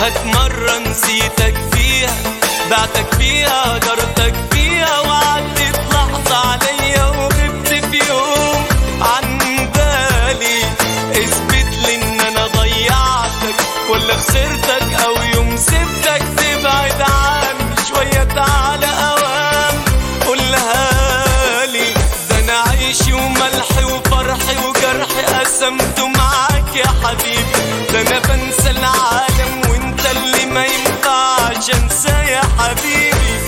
كانت مرة نسيتك فيها بعتك فيها هجرتك فيها وعدت لحظة عليا وغبت في يوم عن بالي اثبت لي ان انا ضيعتك ولا خسرتك او يوم سبتك تبعد عني شوية تعالى اوام قولها لي ده انا عيشي وملحي وفرحي وجرحي قسمته معاك يا حبيبي ده انا بنسى العالم وانت اللي ما ينفعش انسى يا حبيبي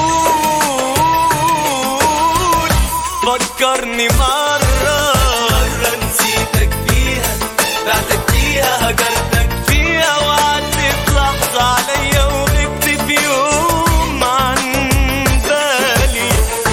قول فكرني مرة مرة نسيتك فيها بعتك فيها هجرتك فيها وعدت لحظة عليا وغبت في يوم عن بالي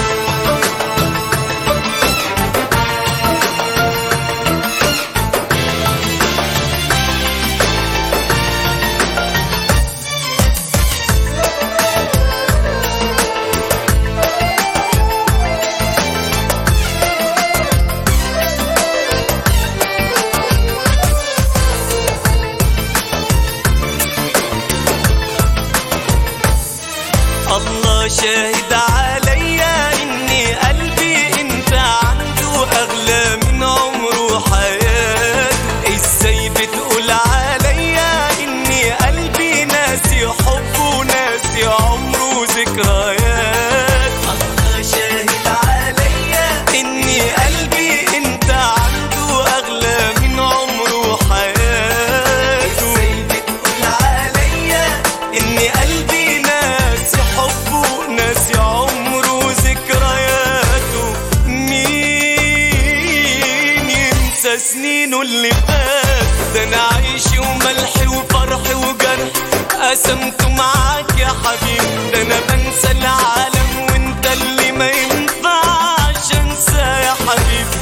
الله شاهد عليا اني قلبي انت عنده اغلى من عمره وحياته ازاي بتقول عليا اني قلبي ناسي حبه وناسي عمره وذكريات الله شاهد عليا اني قلبي انت عنده اغلى من عمره وحياته ازاي بتقول عليا اني قلبي ناسي حبه ناسي عمره وذكرياته مين ينسى سنينه اللي فات ده انا عايشي وملحي وفرحي وجرح قسمته معاك يا حبيبي ده انا بنسى العالم وانت اللي ما ينفعش انسى يا حبيبي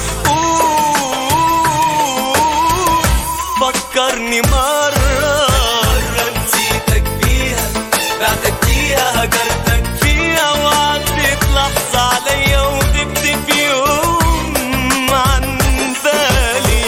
قول فكرني مرة مرة نسيتك فيها بعتك فيها هجرتك فيها وعدت لحظة عليا وغبت في يوم عن بالي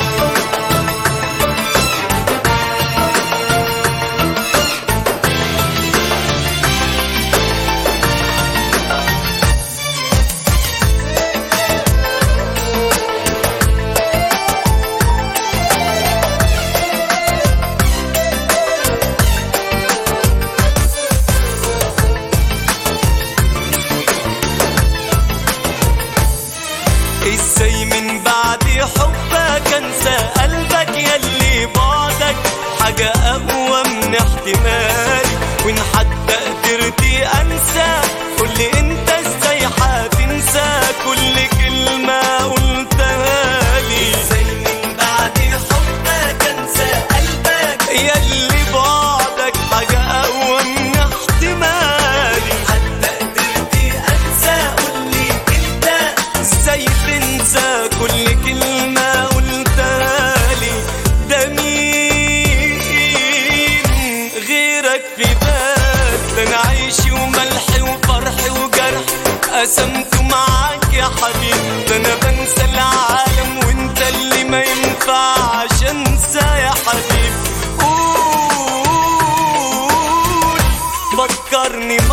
ازاي من بعد حبك انسى قلبك يلي بعدك حاجة اقوى من احتمالي وان حتى قدرت انسى قولي انت ازاي هتنسى كل كلمة قلتها لي ازاي من بعد حبك انسى قلبك يلي بعدك حاجة اقوى من احتمالي حتى قدرت انسى قولي انت ازاي تنسى كل كلمة قلتها لي ده مين غيرك في بال ده انا عايشي وملحي وفرحي وجرح قسمته معاك يا حبيبي ده انا بنسى العالم وانت اللي ما ينفعش انسى يا حبيبي قول فكرني